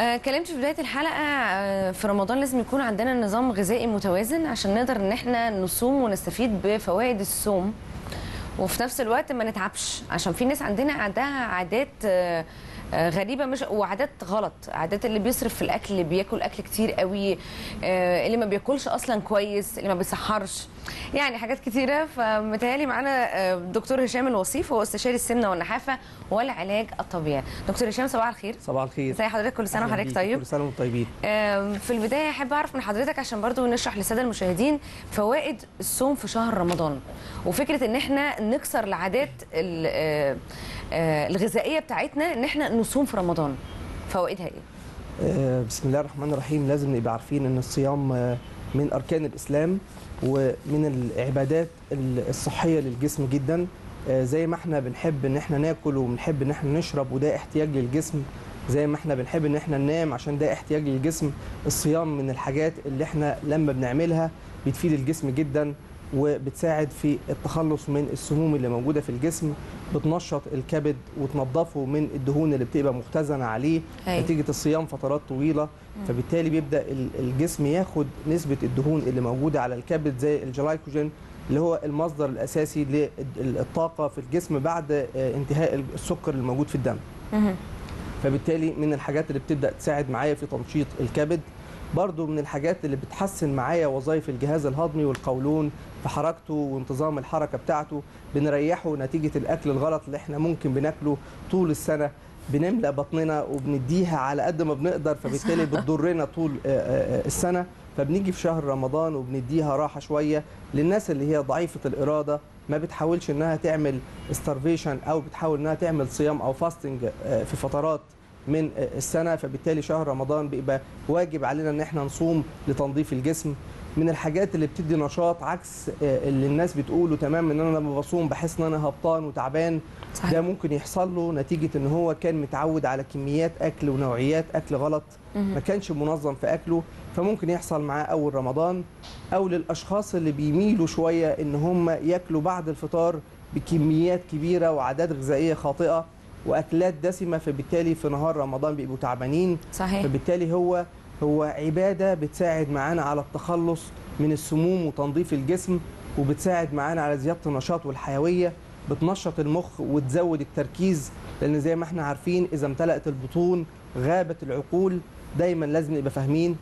آه، كلمت في بدايه الحلقه آه، في رمضان لازم يكون عندنا نظام غذائي متوازن عشان نقدر ان احنا نصوم ونستفيد بفوائد الصوم وفي نفس الوقت ما نتعبش عشان في ناس عندنا عندها عادات آه، آه، غريبه مش وعادات غلط عادات اللي بيصرف في الاكل اللي بياكل اكل كتير قوي آه، اللي ما بياكلش اصلا كويس اللي ما بيسحرش يعني حاجات كتيره فمتهيألي معانا آه، دكتور هشام الوصيف هو استشاري السمنه والنحافه والعلاج الطبيعي دكتور هشام صباح الخير صباح الخير ازي حضرتك كل سنه أهلاً وحضرتك بيك. طيب كل سنه وانتم طيبين آم، في البدايه احب اعرف من حضرتك عشان برضو نشرح للساده المشاهدين فوائد الصوم في شهر رمضان وفكره ان احنا نكسر العادات ال- آه، آه، الغذائيه بتاعتنا ان احنا نصوم في رمضان فوائدها ايه آه، بسم الله الرحمن الرحيم لازم نبقى عارفين ان الصيام آه، من اركان الاسلام ومن العبادات ال- الصحيه للجسم جدا آه، زي ما احنا بنحب ان احنا ناكل وبنحب ان احنا نشرب وده احتياج للجسم زي ما احنا بنحب ان احنا ننام عشان ده احتياج للجسم الصيام من الحاجات اللي احنا لما بنعملها بتفيد الجسم جدا وبتساعد في التخلص من السموم اللي موجوده في الجسم بتنشط الكبد وتنظفه من الدهون اللي بتبقى مختزنه عليه أيوة. نتيجه الصيام فترات طويله فبالتالي بيبدا ال- الجسم ياخد نسبه الدهون اللي موجوده على الكبد زي الجلايكوجين اللي هو المصدر الاساسي للطاقه في الجسم بعد آه، انتهاء السكر الموجود في الدم مهم. فبالتالي من الحاجات اللي بتبدا تساعد معايا في تنشيط الكبد برضو من الحاجات اللي بتحسن معايا وظائف الجهاز الهضمي والقولون في حركته وانتظام الحركه بتاعته بنريحه نتيجه الاكل الغلط اللي احنا ممكن بناكله طول السنه بنملى بطننا وبنديها على قد ما بنقدر فبالتالي بتضرنا طول آه، آه، آه، السنه فبنيجي في شهر رمضان وبنديها راحه شويه للناس اللي هي ضعيفه الاراده ما بتحاولش انها تعمل starvation او بتحاول انها تعمل صيام او فاستنج في فترات من السنه فبالتالي شهر رمضان بيبقى واجب علينا ان احنا نصوم لتنظيف الجسم من الحاجات اللي بتدي نشاط عكس آه، اللي الناس بتقوله تمام ان انا لما بصوم بحس ان انا هبطان وتعبان صحيح. ده ممكن يحصل له نتيجه ان هو كان متعود على كميات اكل ونوعيات اكل غلط ما كانش منظم في اكله فممكن يحصل معاه اول رمضان او للاشخاص اللي بيميلوا شويه ان هم ياكلوا بعد الفطار بكميات كبيره وعادات غذائيه خاطئه واكلات دسمه فبالتالي في نهار رمضان بيبقوا تعبانين صحيح فبالتالي هو هو عباده بتساعد معانا على التخلص من السموم وتنظيف الجسم وبتساعد معانا على زياده النشاط والحيويه بتنشط المخ وتزود التركيز لان زي ما احنا عارفين اذا امتلأت البطون غابت العقول دايما لازم نبقى فاهمين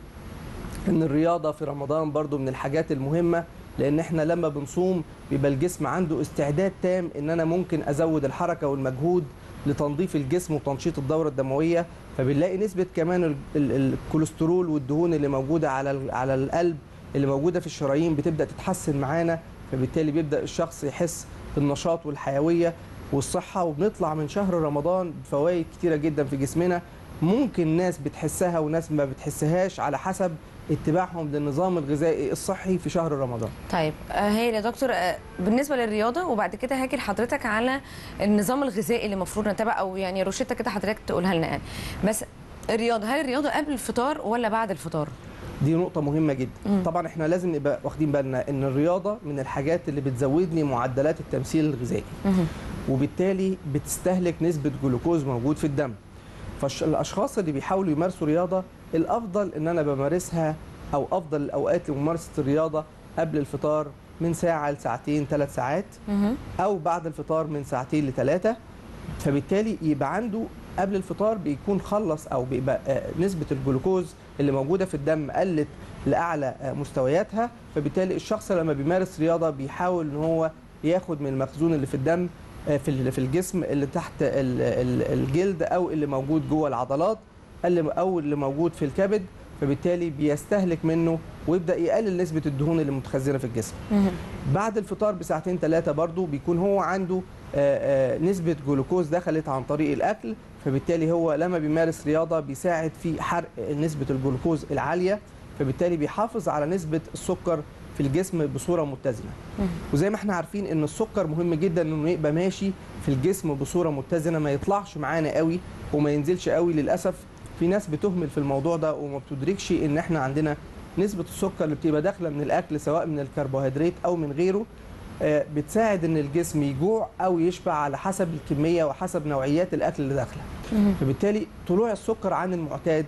ان الرياضه في رمضان برضو من الحاجات المهمه لان احنا لما بنصوم بيبقى الجسم عنده استعداد تام ان انا ممكن ازود الحركه والمجهود لتنظيف الجسم وتنشيط الدوره الدمويه فبنلاقي نسبه كمان ال- ال- الكوليسترول والدهون اللي موجوده على ال- على القلب اللي موجوده في الشرايين بتبدا تتحسن معانا فبالتالي بيبدا الشخص يحس بالنشاط والحيويه والصحه وبنطلع من شهر رمضان بفوائد كتيره جدا في جسمنا ممكن ناس بتحسها وناس ما بتحسهاش على حسب اتباعهم للنظام الغذائي الصحي في شهر رمضان طيب آه، هايل يا دكتور آه، بالنسبه للرياضه وبعد كده هاجي لحضرتك على النظام الغذائي اللي المفروض نتبعه او يعني روشته كده حضرتك تقولها لنا يعني بس الرياضه هل الرياضه قبل الفطار ولا بعد الفطار؟ دي نقطة مهمة جدا مم. طبعا احنا لازم نبقى واخدين بالنا ان الرياضة من الحاجات اللي بتزود لي معدلات التمثيل الغذائي مهم. وبالتالي بتستهلك نسبة جلوكوز موجود في الدم فالاشخاص اللي بيحاولوا يمارسوا رياضة الافضل ان انا بمارسها او افضل الاوقات لممارسة الرياضة قبل الفطار من ساعة لساعتين ثلاث ساعات مهم. او بعد الفطار من ساعتين لثلاثه فبالتالي يبقى عنده قبل الفطار بيكون خلص او بيبقى آه، نسبه الجلوكوز اللي موجوده في الدم قلت لاعلى آه، مستوياتها فبالتالي الشخص لما بيمارس رياضه بيحاول ان هو ياخد من المخزون اللي في الدم آه، في ال- في الجسم اللي تحت ال- ال- الجلد او اللي موجود جوه العضلات اللي- او اللي موجود في الكبد فبالتالي بيستهلك منه ويبدا يقلل نسبه الدهون اللي متخزنه في الجسم مهم. بعد الفطار بساعتين ثلاثة برضو بيكون هو عنده آه، آه، نسبة جلوكوز دخلت عن طريق الأكل فبالتالي هو لما بيمارس رياضة بيساعد في حرق نسبة الجلوكوز العالية فبالتالي بيحافظ على نسبة السكر في الجسم بصورة متزنة مم. وزي ما احنا عارفين ان السكر مهم جدا انه يبقى ماشي في الجسم بصورة متزنة ما يطلعش معانا قوي وما ينزلش قوي للأسف في ناس بتهمل في الموضوع ده وما بتدركش ان احنا عندنا نسبة السكر اللي بتبقى داخلة من الأكل سواء من الكربوهيدرات أو من غيره آه، بتساعد ان الجسم يجوع او يشبع على حسب الكميه وحسب نوعيات الاكل اللي داخله مهم. فبالتالي طلوع السكر عن المعتاد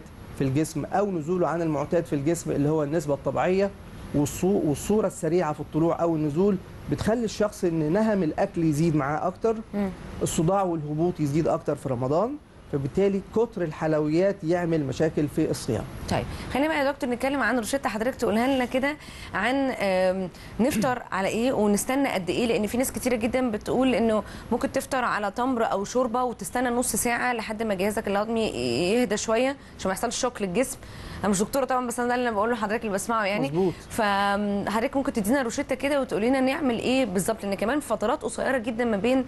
في الجسم او نزوله عن المعتاد في الجسم اللي هو النسبه الطبيعيه والصو- والصوره السريعه في الطلوع او النزول بتخلي الشخص ان نهم الاكل يزيد معاه اكتر مم. الصداع والهبوط يزيد اكتر في رمضان فبالتالي كتر الحلويات يعمل مشاكل في الصيام طيب خلينا بقى يا دكتور نتكلم عن روشته حضرتك تقولها لنا كده عن آم، نفطر على ايه ونستنى قد ايه لان في ناس كتيره جدا بتقول انه ممكن تفطر على تمر او شوربه وتستنى نص ساعه لحد ما جهازك الهضمي يهدى شويه عشان ما يحصلش شوك للجسم انا مش دكتوره طبعا بس انا ده اللي انا بقوله لحضرتك اللي بسمعه يعني مظبوط. فحضرتك ممكن تدينا روشته كده وتقولي لنا نعمل ايه بالظبط لان كمان فترات قصيره جدا ما بين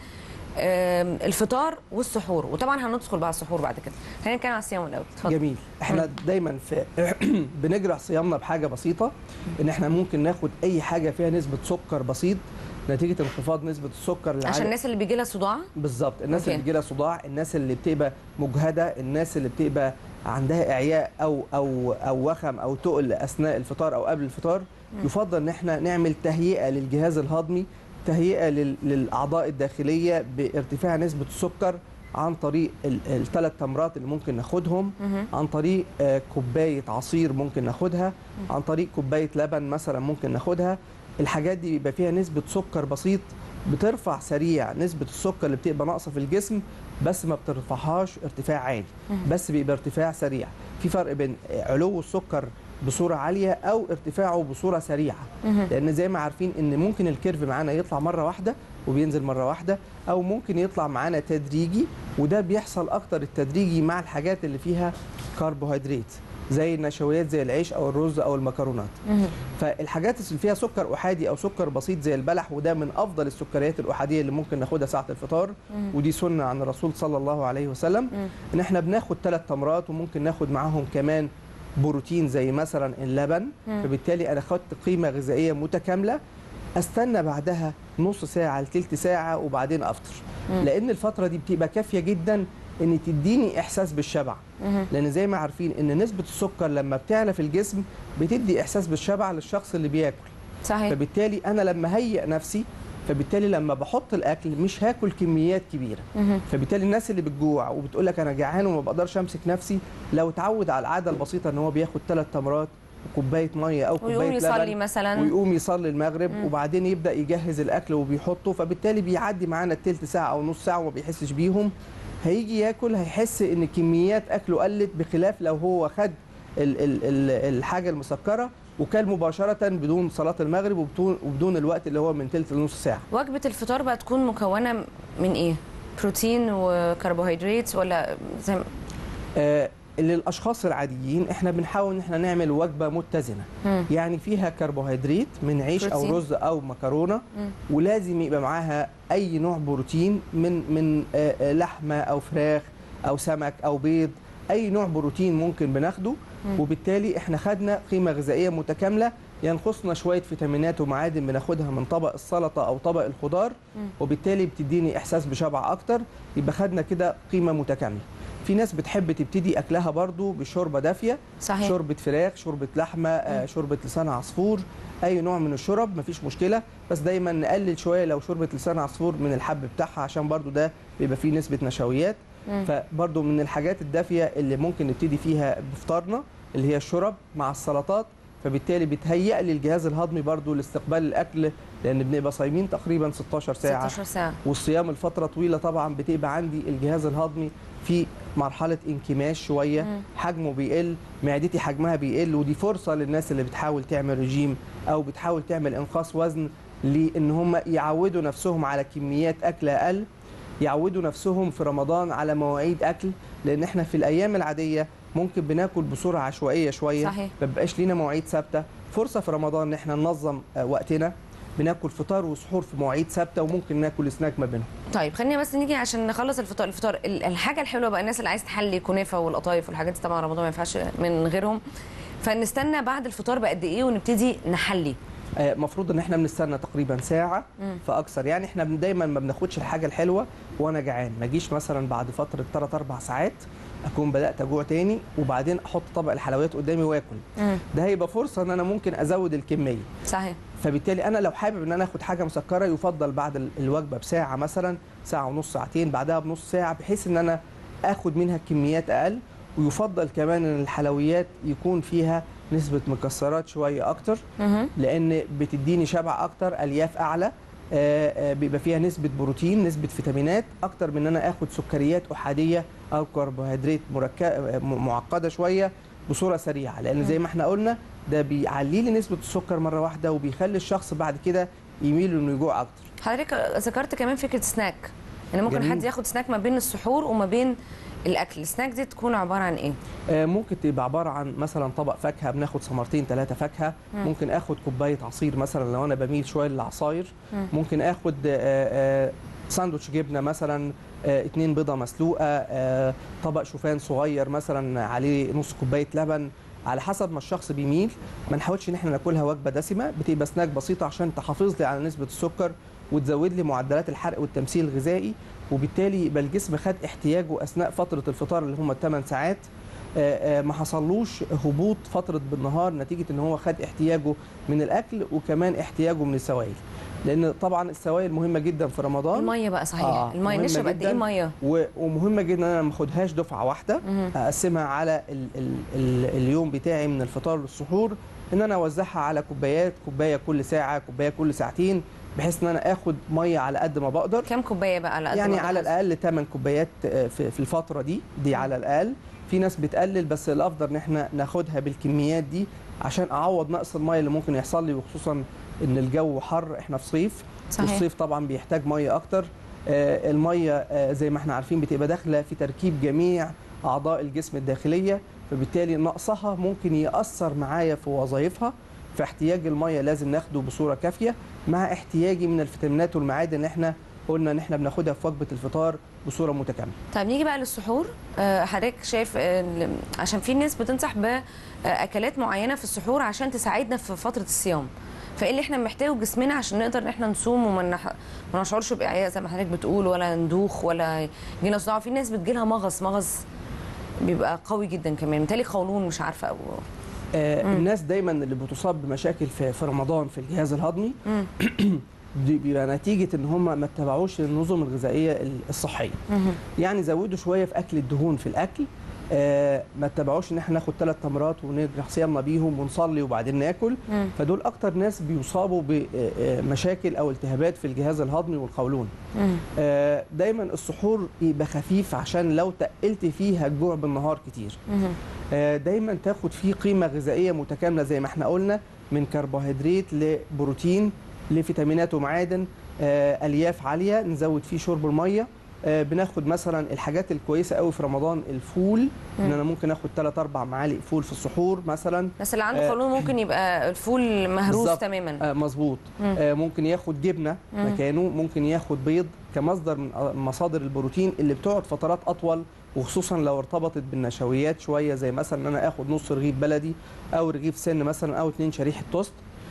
آم، الفطار والسحور وطبعا هندخل بقى على السحور بعد كده خلينا نتكلم على الصيام الاول اتفضل جميل احنا دايما في بنجرح صيامنا بحاجه بسيطه ان احنا ممكن ناخد اي حاجه فيها نسبه سكر بسيط نتيجه انخفاض نسبه السكر اللي عشان على- الناس اللي بيجي لها صداع بالظبط الناس أوكي. اللي بيجي لها صداع الناس اللي بتبقى مجهده الناس اللي بتبقى عندها اعياء او او او وخم او تقل اثناء الفطار او قبل الفطار يفضل ان احنا نعمل تهيئه للجهاز الهضمي تهيئه لل- للاعضاء الداخليه بارتفاع نسبه السكر عن طريق الثلاث تمرات اللي ممكن ناخدهم مهم. عن طريق آه، كوبايه عصير ممكن ناخدها عن طريق كوبايه لبن مثلا ممكن ناخدها الحاجات دي بيبقى فيها نسبه سكر بسيط بترفع سريع نسبه السكر اللي بتبقى ناقصه في الجسم بس ما بترفعهاش ارتفاع عالي بس بيبقى ارتفاع سريع في فرق بين علو السكر بصوره عاليه او ارتفاعه بصوره سريعه مهم. لان زي ما عارفين ان ممكن الكيرف معانا يطلع مره واحده وبينزل مره واحده او ممكن يطلع معانا تدريجي وده بيحصل اكتر التدريجي مع الحاجات اللي فيها كربوهيدرات زي النشويات زي العيش او الرز او المكرونات مهم. فالحاجات اللي فيها سكر احادي او سكر بسيط زي البلح وده من افضل السكريات الاحاديه اللي ممكن ناخدها ساعه الفطار مم. ودي سنه عن الرسول صلى الله عليه وسلم مم. ان احنا بناخد ثلاث تمرات وممكن ناخد معاهم كمان بروتين زي مثلا اللبن مم. فبالتالي انا خدت قيمه غذائيه متكامله استنى بعدها نص ساعه لتلت ساعه وبعدين افطر مم. لان الفتره دي بتبقى كافيه جدا ان تديني احساس بالشبع مهم. لان زي ما عارفين ان نسبه السكر لما بتعلى في الجسم بتدي احساس بالشبع للشخص اللي بياكل صحيح فبالتالي انا لما هيئ نفسي فبالتالي لما بحط الاكل مش هاكل كميات كبيره مهم. فبالتالي الناس اللي بتجوع وبتقول لك انا جعان وما بقدرش امسك نفسي لو اتعود على العاده البسيطه ان هو بياخد ثلاث تمرات وكوبايه ميه او ويقوم كوبايه يصلي لبن مثلا ويقوم يصلي المغرب مم. وبعدين يبدا يجهز الاكل وبيحطه فبالتالي بيعدي معانا التلت ساعه او نص ساعه وما بيحسش بيهم هيجي ياكل هيحس ان كميات اكله قلت بخلاف لو هو خد ال ال ال الحاجه المسكره وكل مباشره بدون صلاه المغرب وبدون وبدون الوقت اللي هو من تلت لنص ساعه وجبه الفطار بقى تكون مكونه من ايه بروتين وكربوهيدرات ولا زي ما- آه للاشخاص العاديين احنا بنحاول ان احنا نعمل وجبه متزنه مم. يعني فيها كربوهيدرات من عيش بروتين. او رز او مكرونه مم. ولازم يبقى معاها اي نوع بروتين من من آه، آه، لحمه او فراخ او سمك او بيض اي نوع بروتين ممكن بناخده مم. وبالتالي احنا خدنا قيمه غذائيه متكامله ينقصنا شويه فيتامينات ومعادن بناخدها من طبق السلطه او طبق الخضار مم. وبالتالي بتديني احساس بشبع اكتر يبقى خدنا كده قيمه متكامله في ناس بتحب تبتدي اكلها برضو بشوربه دافيه صحيح شوربه فراخ شوربه لحمه آه، شوربه لسان عصفور اي نوع من الشرب مفيش مشكله بس دايما نقلل شويه لو شوربه لسان عصفور من الحب بتاعها عشان برضو ده بيبقى فيه نسبه نشويات مم. فبرضو من الحاجات الدافيه اللي ممكن نبتدي فيها بفطارنا اللي هي الشرب مع السلطات فبالتالي بتهيئ لي الجهاز الهضمي برضو لاستقبال الاكل لان بنبقى صايمين تقريبا 16 ساعه 16 ساعه والصيام الفترة طويلة طبعا بتبقى عندي الجهاز الهضمي في مرحلة انكماش شوية مم. حجمه بيقل معدتي حجمها بيقل ودي فرصة للناس اللي بتحاول تعمل رجيم أو بتحاول تعمل إنقاص وزن لأن هم يعودوا نفسهم على كميات أكل أقل يعودوا نفسهم في رمضان على مواعيد أكل لأن احنا في الأيام العادية ممكن بناكل بصورة عشوائية شوية صحيح. ما بيبقاش لينا مواعيد ثابتة فرصة في رمضان إن احنا ننظم آه، وقتنا بناكل فطار وسحور في مواعيد ثابته وممكن ناكل سناك ما بينهم طيب خلينا بس نيجي عشان نخلص الفطار الفطار ال- الحاجه الحلوه بقى الناس اللي عايز تحلي كنافه والقطايف والحاجات دي طبعا رمضان ما ينفعش من غيرهم فنستنى بعد الفطار بقد ايه ونبتدي نحلي المفروض ان احنا بنستنى تقريبا ساعه مم. فاكثر يعني احنا بن- دايما ما بناخدش الحاجه الحلوه وانا جعان ما اجيش مثلا بعد فتره 3 4 ساعات اكون بدات اجوع تاني وبعدين احط طبق الحلويات قدامي واكل مم. ده هيبقى فرصه ان انا ممكن ازود الكميه صحيح فبالتالي انا لو حابب ان انا اخد حاجه مسكره يفضل بعد ال- الوجبه بساعه مثلا ساعه ونص ساعتين بعدها بنص ساعه بحيث ان انا اخد منها كميات اقل ويفضل كمان ان الحلويات يكون فيها نسبه مكسرات شويه اكتر مهم. لان بتديني شبع اكتر الياف اعلى آه، آه، بيبقى فيها نسبه بروتين نسبه فيتامينات اكتر من ان انا اخد سكريات احاديه او كربوهيدرات مركبه معقده شويه بصوره سريعه لان زي ما احنا قلنا ده بيعلي لي نسبه السكر مره واحده وبيخلي الشخص بعد كده يميل انه يجوع اكتر حضرتك ذكرت كمان فكره سناك يعني ممكن جميل. حد ياخد سناك ما بين السحور وما بين الاكل السناك دي تكون عباره عن ايه آه، ممكن تبقى عباره عن مثلا طبق فاكهه بناخد ثمرتين ثلاثه فاكهه مم. ممكن اخد كوبايه عصير مثلا لو انا بميل شويه للعصاير مم. ممكن اخد آه، آه، ساندوتش جبنه مثلا آه، اتنين بيضه مسلوقه آه، طبق شوفان صغير مثلا عليه نص كوبايه لبن على حسب ما الشخص بيميل ما نحاولش ان احنا ناكلها وجبه دسمه بتبقى سناك بسيطه عشان تحافظ لي على نسبه السكر وتزود لي معدلات الحرق والتمثيل الغذائي وبالتالي يبقى الجسم خد احتياجه اثناء فتره الفطار اللي هم الثمان ساعات آه، آه، ما حصلوش هبوط فتره بالنهار نتيجه ان هو خد احتياجه من الاكل وكمان احتياجه من السوائل لان طبعا السوائل مهمه جدا في رمضان الميه بقى صحيح آه، الميه مهمة نشرب قد ايه جداً. ميه و- ومهمه جدا ان انا ما اخدهاش دفعه واحده مهم. اقسمها على ال ال ال اليوم بتاعي من الفطار للسحور ان انا اوزعها على كوبايات كوبايه كل ساعه كوبايه كل ساعتين بحيث ان انا اخد ميه على قد ما بقدر كام كوبايه بقى على قد يعني ما على تحس؟ الاقل 8 كوبايات آه، في في الفتره دي دي على الاقل في ناس بتقلل بس الافضل ان احنا ناخدها بالكميات دي عشان اعوض نقص الميه اللي ممكن يحصل لي وخصوصا ان الجو حر احنا في صيف صحيح والصيف طبعا بيحتاج ميه اكتر آه، الميه آه، زي ما احنا عارفين بتبقى داخله في تركيب جميع اعضاء الجسم الداخليه فبالتالي نقصها ممكن ياثر معايا في وظائفها فاحتياج الميه لازم ناخده بصوره كافيه مع احتياجي من الفيتامينات والمعادن اللي احنا قلنا ان احنا بناخدها في وجبه الفطار بصوره متكامله طيب نيجي بقى للسحور آه، حضرتك شايف آه، ال- عشان في ناس بتنصح باكلات معينه في السحور عشان تساعدنا في فتره الصيام فايه اللي احنا محتاجه جسمنا عشان نقدر ان احنا نصوم وما نح... ما نشعرش باعياء زي ما حضرتك بتقول ولا ندوخ ولا يجينا صداع في ناس بتجيلها مغص مغص بيبقى قوي جدا كمان متهيألي قولون مش عارفه او آه مم. الناس دايما اللي بتصاب بمشاكل في, في رمضان في الجهاز الهضمي مم. دي بيبقى نتيجه ان هم ما اتبعوش النظم الغذائيه الصحيه مهم. يعني زودوا شويه في اكل الدهون في الاكل آه ما اتبعوش ان احنا ناخد ثلاث تمرات ونرجع صيامنا بيهم ونصلي وبعدين ناكل مم. فدول اكتر ناس بيصابوا بمشاكل او التهابات في الجهاز الهضمي والقولون مم. آه دايما السحور يبقى خفيف عشان لو تقلت فيه هتجوع بالنهار كتير مهم. آه، دايما تاخد فيه قيمه غذائيه متكامله زي ما احنا قلنا من كربوهيدرات لبروتين لفيتامينات ومعادن آه، الياف عاليه نزود فيه شرب الميه آه، بناخد مثلا الحاجات الكويسه قوي في رمضان الفول ان مم. انا ممكن اخد 3 4 معالق فول في السحور مثلا بس اللي عنده آه. قولون ممكن يبقى الفول مهروس بالظبط. تماما آه، مظبوط مم. آه، ممكن ياخد جبنه مم. مكانه ممكن ياخد بيض كمصدر من آه، مصادر البروتين اللي بتقعد فترات اطول وخصوصا لو ارتبطت بالنشويات شويه زي مثلا ان انا اخد نص رغيف بلدي او رغيف سن مثلا او اتنين شريحه توست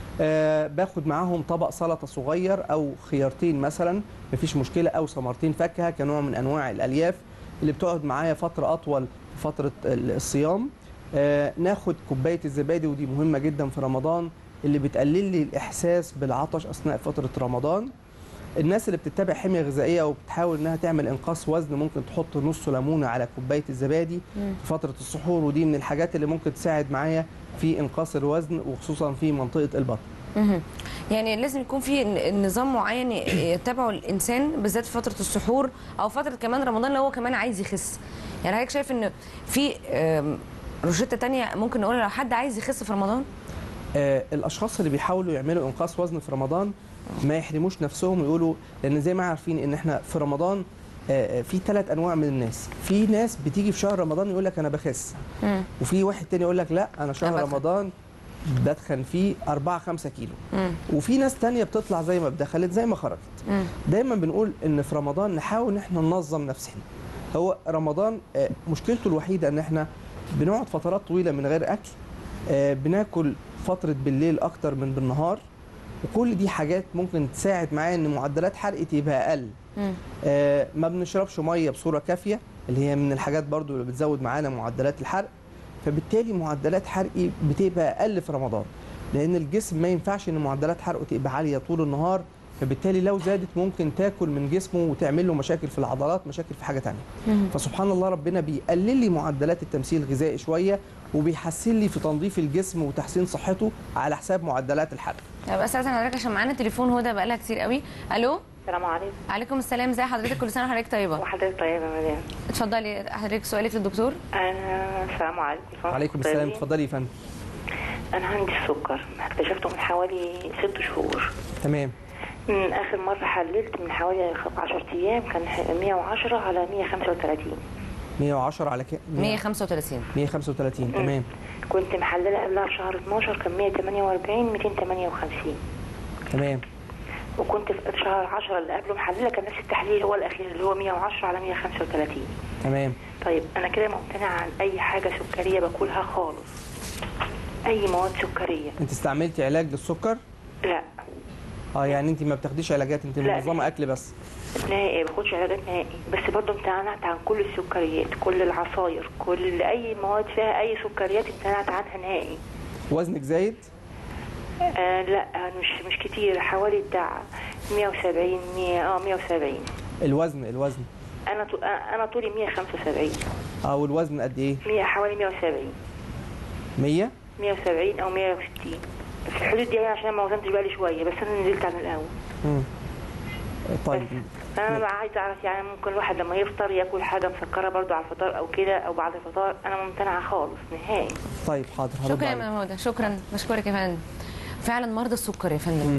آه باخد معاهم طبق سلطه صغير او خيارتين مثلا مفيش مشكله او ثمرتين فاكهه كنوع من انواع الالياف اللي بتقعد معايا فتره اطول في فتره ال- الصيام آه ناخد كوبايه الزبادي ودي مهمه جدا في رمضان اللي بتقلل لي الاحساس بالعطش اثناء فتره رمضان الناس اللي بتتبع حميه غذائيه وبتحاول انها تعمل انقاص وزن ممكن تحط نص ليمونه على كوبايه الزبادي مم. في فتره السحور ودي من الحاجات اللي ممكن تساعد معايا في انقاص الوزن وخصوصا في منطقه البطن مهم. يعني لازم يكون في ن- نظام معين ي- يتبعه الانسان بالذات في فتره السحور او فتره كمان رمضان لو هو كمان عايز يخس يعني حضرتك شايف ان في آم، روشته تانية ممكن نقولها لو حد عايز يخس في رمضان آه الاشخاص اللي بيحاولوا يعملوا انقاص وزن في رمضان ما يحرموش نفسهم ويقولوا لان زي ما عارفين ان احنا في رمضان آه، آه، في ثلاث انواع من الناس في ناس بتيجي في شهر رمضان يقول لك انا بخس مم. وفي واحد تاني يقول لك لا انا شهر أنا بدخن. رمضان بدخن فيه 4 5 كيلو مم. وفي ناس تانية بتطلع زي ما دخلت زي ما خرجت مم. دايما بنقول ان في رمضان نحاول ان احنا ننظم نفسنا هو رمضان آه، مشكلته الوحيده ان احنا بنقعد فترات طويله من غير اكل آه، بناكل فتره بالليل اكتر من بالنهار وكل دي حاجات ممكن تساعد معايا ان معدلات حرقي تبقى اقل مم. آه، ما بنشربش ميه بصوره كافيه اللي هي من الحاجات برضو اللي بتزود معانا معدلات الحرق فبالتالي معدلات حرقي بتبقى اقل في رمضان لان الجسم ما ينفعش ان معدلات حرقه تبقى عاليه طول النهار فبالتالي لو زادت ممكن تاكل من جسمه وتعمل له مشاكل في العضلات مشاكل في حاجه تانية فسبحان الله ربنا بيقلل لي معدلات التمثيل الغذائي شويه وبيحسن لي في تنظيف الجسم وتحسين صحته على حساب معدلات الحرق طب استاذن حضرتك عشان معانا تليفون هدى بقالها كتير قوي الو السلام عليكم عليكم السلام ازي حضرتك كل سنه وحضرتك طيبه وحضرتك طيبة يا مدام اتفضلي حضرتك سؤالك للدكتور أنا السلام عليكم وعليكم السلام طيبين. اتفضلي يا فندم أنا عندي السكر اكتشفته من حوالي ست شهور تمام من آخر مرة حللت من حوالي 10 أيام كان 110 على 135 110 على كام 135 135 تمام كنت محللة قبلها في شهر 12 كان 148 258 تمام وكنت في شهر 10 اللي قبله محللة كان نفس التحليل هو الأخير اللي هو 110 على 135 تمام طيب أنا كده ممتنعة عن أي حاجة سكرية باكلها خالص أي مواد سكرية انت استعملتي علاج للسكر لا اه يعني انت ما بتاخديش علاجات انت لا. منظمه اكل بس نهائي ما باخدش علاجات نهائي بس برضه امتنعت عن كل السكريات كل العصاير كل اي مواد فيها اي سكريات امتنعت عنها نهائي وزنك زايد آه لا مش مش كتير حوالي بتاع 170 100 اه 170 الوزن الوزن انا طو... آه، انا طولي 175 اه والوزن قد ايه 100 حوالي 170 100 170 او 160 في الحدود دي يعني عشان ما وزنتش بالي شويه بس انا نزلت عن الاول مم. طيب انا بقى عايزه اعرف يعني ممكن الواحد لما يفطر ياكل حاجه مسكره برضو على الفطار او كده او بعد الفطار انا ممتنعه خالص نهائي طيب حاضر هرد شكرا يا عليك. مدام هدى شكرا بشكرك يا فندم فعلا مرضى السكر يا فندم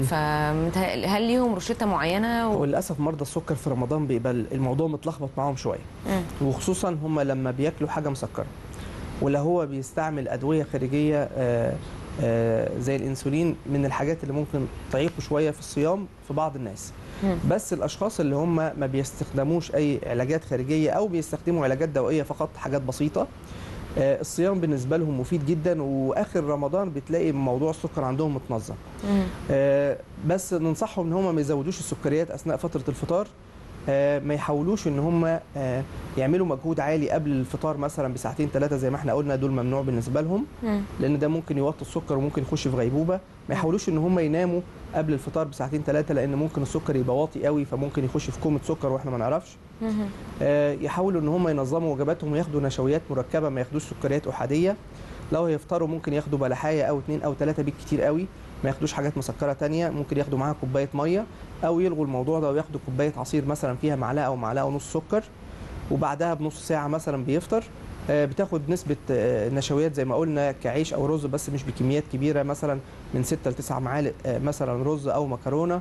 فهل ليهم روشته معينه و... وللاسف مرضى السكر في رمضان بيبقى الموضوع متلخبط معاهم شويه مم. وخصوصا هم لما بياكلوا حاجه مسكره ولا هو بيستعمل ادويه خارجيه آه، آه، زي الانسولين من الحاجات اللي ممكن تعيقه شويه في الصيام في بعض الناس مم. بس الاشخاص اللي هم ما بيستخدموش اي علاجات خارجيه او بيستخدموا علاجات دوائيه فقط حاجات بسيطه آه، الصيام بالنسبه لهم مفيد جدا واخر رمضان بتلاقي موضوع السكر عندهم متنظم مم. آه، بس ننصحهم ان هم ما يزودوش السكريات اثناء فتره الفطار آه، ما يحاولوش ان هم آه، يعملوا مجهود عالي قبل الفطار مثلا بساعتين ثلاثه زي ما احنا قلنا دول ممنوع بالنسبه لهم مم. لان ده ممكن يوطي السكر وممكن يخش في غيبوبه ما يحاولوش ان هم يناموا قبل الفطار بساعتين ثلاثه لان ممكن السكر يبقى واطي قوي فممكن يخش في كومه سكر واحنا ما نعرفش مم. آه، يحاولوا ان هم ينظموا وجباتهم وياخدوا نشويات مركبه ما ياخدوش سكريات احاديه لو هيفطروا ممكن ياخدوا بلحايه او اتنين او ثلاثه بالكتير قوي ما ياخدوش حاجات مسكره تانية ممكن ياخدوا معاها كوبايه ميه او يلغوا الموضوع ده وياخدوا كوبايه عصير مثلا فيها معلقه او معلقه ونص سكر وبعدها بنص ساعه مثلا بيفطر آه، بتاخد نسبة آه، نشويات زي ما قلنا كعيش أو رز بس مش بكميات كبيرة مثلا من 6 ل 9 معالق آه، مثلا رز أو مكرونة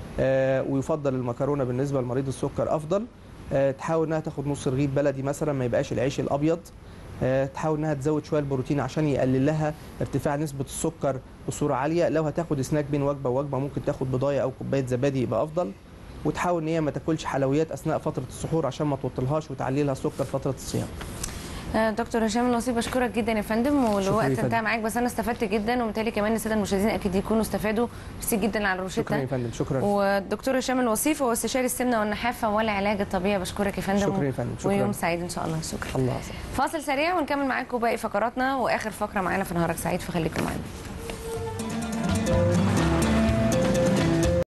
آه، ويفضل المكرونة بالنسبة لمريض السكر أفضل آه، تحاول انها تاخد نص رغيف بلدي مثلا ما يبقاش العيش الابيض آه، تحاول انها تزود شويه البروتين عشان يقلل لها ارتفاع نسبه السكر بصوره عاليه لو هتاخد سناك بين وجبه ووجبه ممكن تاخد بضايه او كوبايه زبادي يبقى افضل وتحاول ان هي ما تاكلش حلويات اثناء فتره السحور عشان ما توطلهاش وتعلي لها السكر فتره الصيام آه، دكتور هشام الوصي بشكرك جدا يا فندم شكرا والوقت يا فندم. انتهى معاك بس انا استفدت جدا وبالتالي كمان الساده المشاهدين اكيد يكونوا استفادوا ميرسي جدا على شكرا يا الروشته فندم شكرا والدكتور هشام الوصيف هو استشاري السمنه والنحافه والعلاج الطبيعي بشكرك يا فندم شكرا يا فندم، شكرا. ويوم سعيد ان شاء الله شكرا الله يسلمك فاصل سريع ونكمل معاكم باقي فقراتنا واخر فقره معانا في نهارك سعيد فخليكم معانا